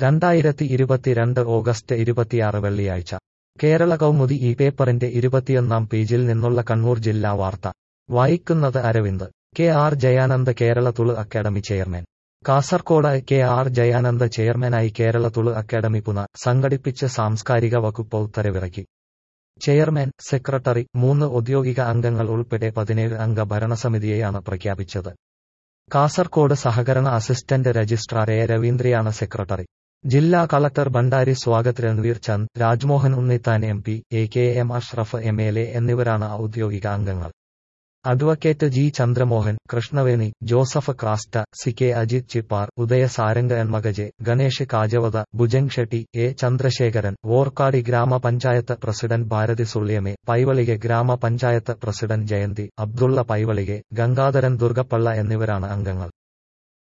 രണ്ടായിരത്തി ഇരുപത്തിരണ്ട് ഓഗസ്റ്റ് ഇരുപത്തിയാറ് വെള്ളിയാഴ്ച കേരള കൗമുദി ഈ പേപ്പറിന്റെ ഇരുപത്തിയൊന്നാം പേജിൽ നിന്നുള്ള കണ്ണൂർ ജില്ലാ വാർത്ത വായിക്കുന്നത് Aravind K R Jayanand Kerala Tulu academy chairman Kasaragod K R Jayanand ചെയർമാനായി കേരള തുളു അക്കാദമി പുന സംഘടിപ്പിച്ച് സാംസ്കാരിക വകുപ്പ് ഉത്തരവിറക്കി ചെയർമാൻ സെക്രട്ടറി മൂന്ന് ഔദ്യോഗിക അംഗങ്ങൾ ഉൾപ്പെടെ പതിനേഴ് അംഗ ഭരണസമിതിയെയാണ് പ്രഖ്യാപിച്ചത് കാസർകോട് സഹകരണ അസിസ്റ്റന്റ് രജിസ്ട്രാർ എ രവീന്ദ്രയാണ് സെക്രട്ടറി ജില്ലാ collector Bhandari Swagat Ranveer Chand Rajmohan Unnithan M P A K M Ashraf M L A എന്നിവരാണ് ഔദ്യോഗിക അംഗങ്ങൾ advocate G Chandramohan Krishnaveni Joseph Crasta C K Ajith Chippar Udaya Saranga Enmakaje Ganesh Kajavata Bhujang Shetty A Chandrasekharan Vorkady ഗ്രാമപഞ്ചായത്ത് പ്രസിഡന്റ് ഭാരതി സുള്ളിയമെ പൈവളികെ ഗ്രാമപഞ്ചായത്ത് പ്രസിഡന്റ് ജയന്തി അബ്ദുള്ള പൈവളികെ ഗംഗാധരൻ ദുർഗപ്പള്ള എന്നിവരാണ് അംഗങ്ങൾ